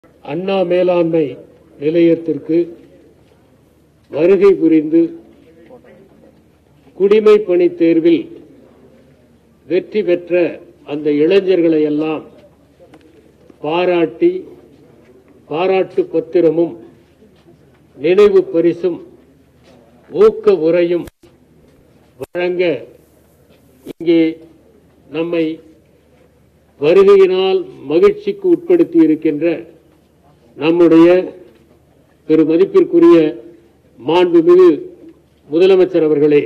அண்ணா மேலாண்மை நிலையத்திற்கு வருகை புரிந்து குடிமை பணி தேர்வில் வெற்றி பெற்ற அந்த இளைஞர்களை எல்லாம் பாராட்டி பாராட்டு பத்திரமும் நினைவு பரிசும் ஊக்க உரையும் வழங்க இங்கே நம்மை வருகையினால் மகிழ்ச்சிக்கு உட்படுத்தி இருக்கின்ற நம்முடைய பெரு மதிப்பிற்குரிய மாண்புமிகு முதலமைச்சர் அவர்களே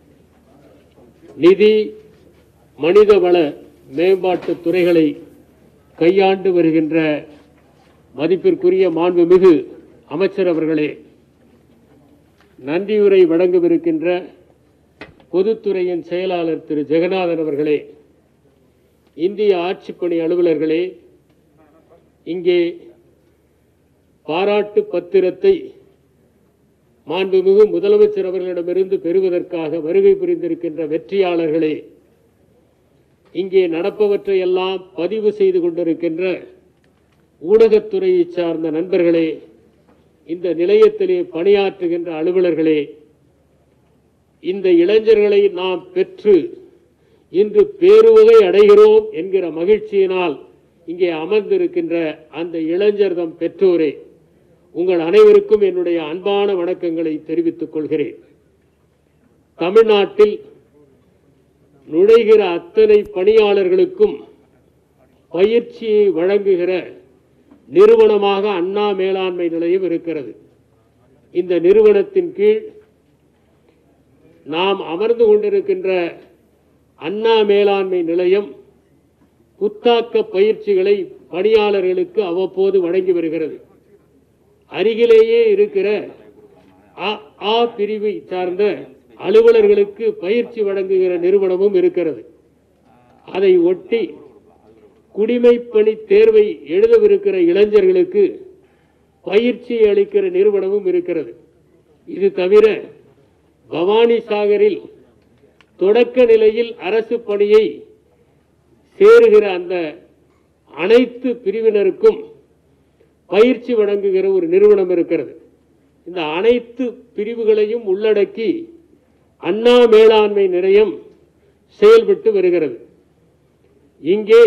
நிதி மனிதவள மேம்பாட்டு துறைகளை கையாண்டு வருகின்ற மதிப்பிற்குரிய மாண்புமிகு அமைச்சர் அவர்களே நன்றியுரை வழங்கவிருக்கின்ற பொதுத்துறையின் செயலாளர் திரு ஜெகநாதன் அவர்களே இந்திய ஆட்சிப்பணி அலுவலர்களே இங்கே பாராட்டு பத்திரத்தை மாண்புமிகு முதலமைச்சர் அவர்களிடமிருந்து பெறுவதற்காக வருகை புரிந்திருக்கின்ற வெற்றியாளர்களே இங்கே நடப்பவற்றை எல்லாம் பதிவு செய்து கொண்டிருக்கின்ற ஊடகத்துறையை சார்ந்த நண்பர்களே இந்த நிலையத்திலே பணியாற்றுகின்ற அலுவலர்களே இந்த இளைஞர்களை நாம் பெற்று இன்று பேருவகை அடைகிறோம் என்கிற மகிழ்ச்சியினால் இங்கே அமர்ந்திருக்கின்ற அந்த இளைஞர் தம் பெற்றோரே உங்கள் அனைவருக்கும் என்னுடைய அன்பான வணக்கங்களை தெரிவித்துக் கொள்கிறேன் தமிழ்நாட்டில் நுழைகிற அத்தனை பணியாளர்களுக்கும் பயிற்சியை வழங்குகிற நிறுவனமாக அண்ணா மேலாண்மை நிலையம் இருக்கிறது இந்த நிறுவனத்தின் கீழ் நாம் அமர்ந்து கொண்டிருக்கின்ற அண்ணா மேலாண்மை நிலையம் புத்தாக்க பயிற்சிகளை பணியாளர்களுக்கு அவ்வப்போது வழங்கி வருகிறது அருகிலேயே இருக்கிற அ- ஆ பிரிவை சார்ந்த அலுவலர்களுக்கு பயிற்சி வழங்குகிற நிறுவனமும் இருக்கிறது அதை ஒட்டி குடிமைப்பணி தேர்வை எழுதவிருக்கிற இளைஞர்களுக்கு பயிற்சி அளிக்கிற நிறுவனமும் இருக்கிறது இது தவிர பவானி சாகரில் தொடக்க நிலையில் அரசு பணியை சேருகிற அந்த அனைத்து பிரிவினருக்கும் பயிற்சி வழங்குகிற ஒரு நிறுவனம் இருக்கிறது இந்த அனைத்து பிரிவுகளையும் உள்ளடக்கி அண்ணா மேலாண்மை நிலையம் செயல்பட்டு வருகிறது இங்கே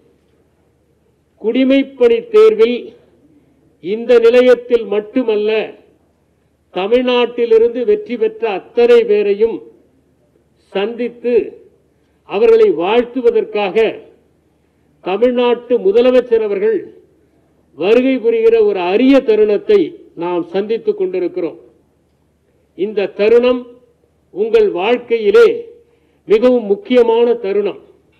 குடிமைப்பணி தேர்வில் இந்த நிலையத்தில் மட்டுமல்ல தமிழ்நாட்டிலிருந்து வெற்றி பெற்ற அத்தனை பேரையும் சந்தித்து அவர்களை வாழ்த்துவதற்காக தமிழ்நாட்டு முதலமைச்சர் அவர்கள் வருகை புரிகிற ஒரு அரிய தருணத்தை நாம் சந்தித்துக் கொண்டிருக்கிறோம் இந்த தருணம் உங்கள் வாழ்க்கையிலே மிகவும் முக்கியமான தருணம்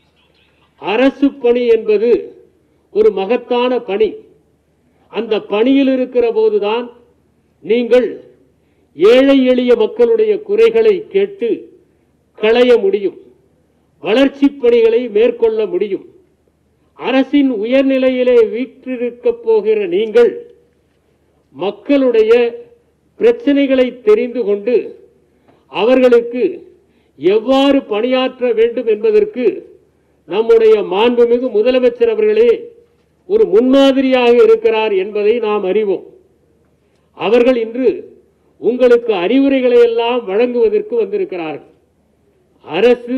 அரசு பணி என்பது ஒரு மகத்தான பணி அந்த பணியில் இருக்கிற போதுதான் நீங்கள் ஏழை எளிய மக்களுடைய குறைகளை கேட்டு களைய முடியும் வளர்ச்சி பணிகளை மேற்கொள்ள முடியும் அரசின் உயர்நிலையிலே வீற்றிருக்கப் போகிற நீங்கள் மக்களுடைய பிரச்சனைகளை தெரிந்து கொண்டு அவர்களுக்கு எவ்வாறு பணியாற்ற வேண்டும் என்பதற்கு நம்முடைய மாண்புமிகு முதலமைச்சர் அவர்களே ஒரு முன்மாதிரியாக இருக்கிறார் என்பதை நாம் அறிவோம் அவர்கள் இன்று உங்களுக்கு அறிவுரைகளை எல்லாம் வழங்குவதற்கு வந்திருக்கிறார்கள் அரசு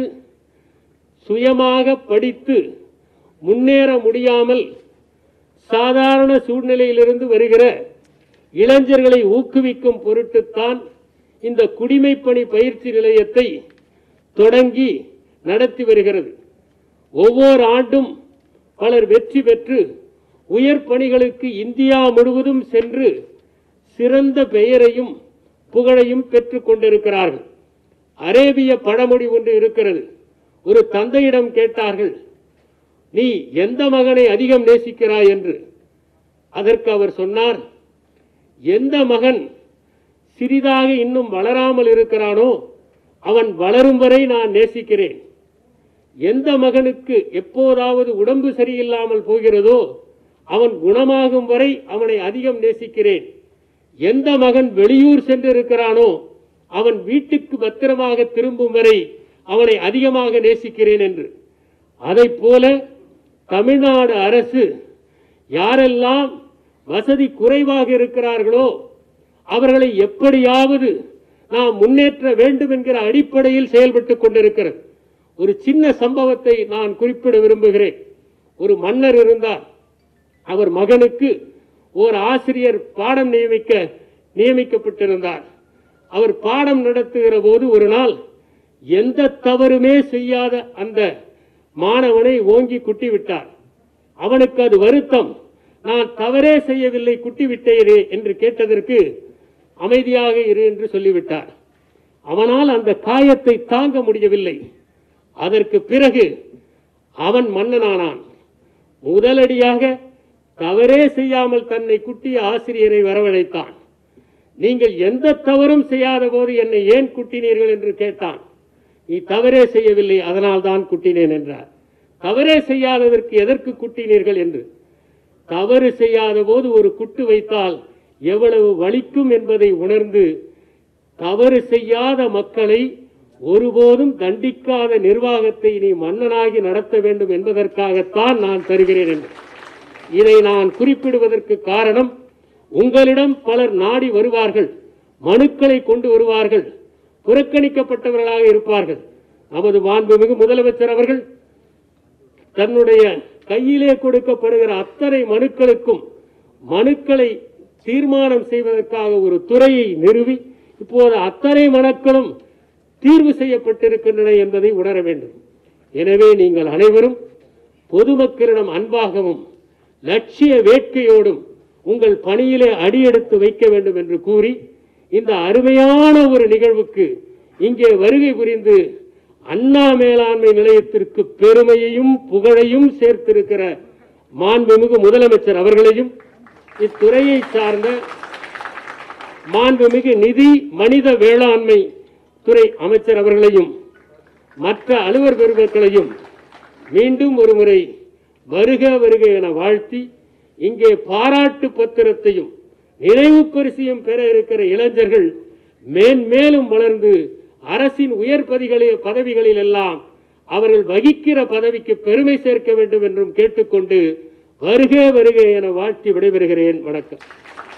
சுயமாக படித்து முன்னேற முடியாமல் சாதாரண சூழ்நிலையிலிருந்து வருகிற இளைஞர்களை ஊக்குவிக்கும் பொருட்டுத்தான் இந்த குடிமைப்பணி பயிற்சி நிலையத்தை தொடங்கி நடத்தி வருகிறது ஒவ்வொரு ஆண்டும் பலர் வெற்றி பெற்று உயர் பணிகளுக்கு இந்தியா முழுவதும் சென்று சிறந்த பெயரையும் புகழையும் பெற்றுக் கொண்டிருக்கிறார்கள் அரேபிய பழமொழி ஒன்று இருக்கிறது ஒரு தந்தையிடம் கேட்டார்கள் நீ எந்த மகனை அதிகம் நேசிக்கிறாய் என்று அதற்கு அவர் சொன்னார் எந்த மகன் சிறிதாக இன்னும் வளராமல் இருக்கிறானோ அவன் வளரும் வரை நான் நேசிக்கிறேன் எந்த மகனுக்கு எப்போதாவது உடம்பு சரியில்லாமல் போகிறதோ அவன் குணமாகும் வரை அவனை அதிகம் நேசிக்கிறேன் எந்த மகன் வெளியூர் சென்று இருக்கிறானோ அவன் வீட்டுக்கு பத்திரமாக திரும்பும் வரை அவனை அதிகமாக நேசிக்கிறேன் என்று அதைப் போல தமிழ்நாடு அரசு யாரெல்லாம் வசதி குறைவாக இருக்கிறார்களோ அவர்களை எப்படியாவது நாம் முன்னேற்ற வேண்டும் என்கிற அடிப்படையில் செயல்பட்டுக் கொண்டிருக்கிறது ஒரு சின்ன சம்பவத்தை நான் குறிப்பிட விரும்புகிறேன் ஒரு மன்னர் இருந்தார் அவர் மகனுக்கு ஓர் ஆசிரியர் பாடம் நியமிக்க நியமிக்கப்பட்டிருந்தார் அவர் பாடம் நடத்துகிற போது ஒரு நாள் எந்த தவறுமே செய்யாத அந்த மாணவனை ஓங்கி குட்டி விட்டார் அவனுக்கு அது வருத்தம் நான் தவறே செய்யவில்லை குட்டி விட்டேனே என்று கேட்டதற்கு அமைதியாக இரு என்று சொல்லிவிட்டார் அவனால் அந்த காயத்தை தாங்க முடியவில்லை அதற்கு பிறகு அவன் மன்னனானான் முதலடியாக தவறே செய்யாமல் தன்னை குட்டிய ஆசிரியரை வரவழைத்தான் நீங்கள் எந்த தவறும் செய்யாத போது என்னை ஏன் குட்டினீர்கள் என்று கேட்டான் நீ தவறே செய்யவில்லை அதனால் தான் குட்டினேன் என்றார் தவறே செய்யாததற்கு எதற்கு குட்டினீர்கள் என்று தவறு செய்யாத போது ஒரு குட்டு வைத்தால் எவ்வளவு வலிக்கும் என்பதை உணர்ந்து தவறு செய்யாத மக்களை ஒருபோதும் தண்டிக்காத நிர்வாகத்தை நீ மன்னனாகி நடத்த வேண்டும் என்பதற்காகத்தான் நான் தருகிறேன் என்று இதை நான் குறிப்பிடுவதற்கு காரணம் உங்களிடம் பலர் நாடி வருவார்கள் மனுக்களை கொண்டு வருவார்கள் புறக்கணிக்கப்பட்டவர்களாக இருப்பார்கள் நமது மாண்புமிகு முதலமைச்சர் அவர்கள் தன்னுடைய கையிலே கொடுக்கப்படுகிற அத்தனை மனுக்களுக்கும் மனுக்களை தீர்மானம் செய்வதற்காக ஒரு துறையை நிறுவி இப்போது அத்தனை மனுக்களும் தீர்வு செய்யப்பட்டிருக்கின்றன என்பதை உணர வேண்டும் எனவே நீங்கள் அனைவரும் பொதுமக்களிடம் அன்பாகவும் லட்சிய வேட்கையோடும் உங்கள் பணியிலே அடியெடுத்து வைக்க வேண்டும் என்று கூறி இந்த அருமையான ஒரு நிகழ்வுக்கு இங்கே வருகை புரிந்து அண்ணா மேலாண்மை நிலையத்திற்கு பெருமையையும் புகழையும் சேர்த்திருக்கிற மாண்புமிகு முதலமைச்சர் அவர்களையும் இத்துறையை சார்ந்த மாண்புமிகு நிதி மனித வேளாண்மை துறை அமைச்சர் அவர்களையும் மற்ற அலுவலர் பெருமக்களையும் மீண்டும் ஒருமுறை வருக வருக என வாழ்த்தி இங்கே பாராட்டு பத்திரத்தையும் நினைவு பரிசையும் பெற இருக்கிற இளைஞர்கள் மேன்மேலும் வளர்ந்து அரசின் உயர் பதவிகளில் பதவிகளில் எல்லாம் அவர்கள் வகிக்கிற பதவிக்கு பெருமை சேர்க்க வேண்டும் என்றும் கேட்டுக்கொண்டு வருக வருக என வாழ்த்தி விடைபெறுகிறேன் வணக்கம்